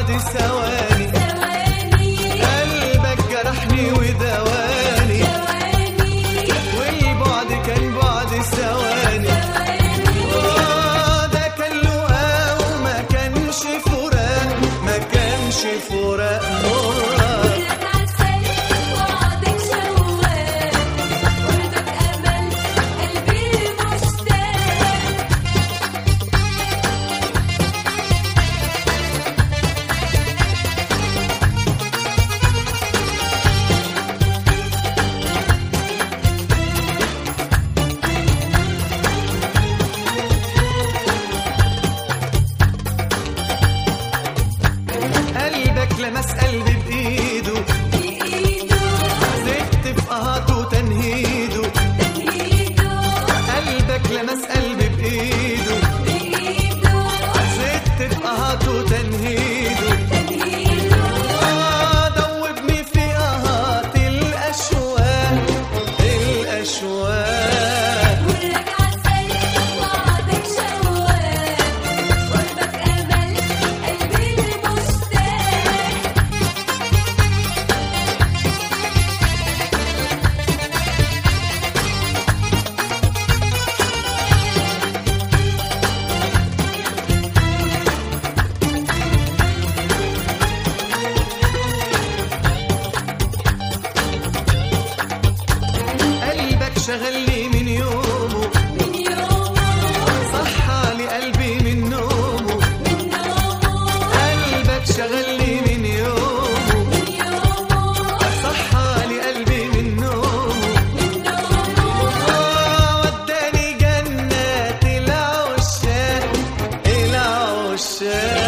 بعد ثواني قلبك جرحني ودواني والبعد كان بعد ثواني آه، ده كان لقاء وما كانش فراق ما كانش فراق مرة قلبك لمس قلبي بإيده زدت في قهاته وتنهيده قلبك لمس قلبي بإيده زدت في قهاته وتنهيده آه دوبني في قهات الأشواق الأشواق قلبك شغلني من يومه صحى لي قلبي من نومه قلبك شغلني من يومه صحى لي قلبي من نومه آه، وداني جنات العشاق العشاق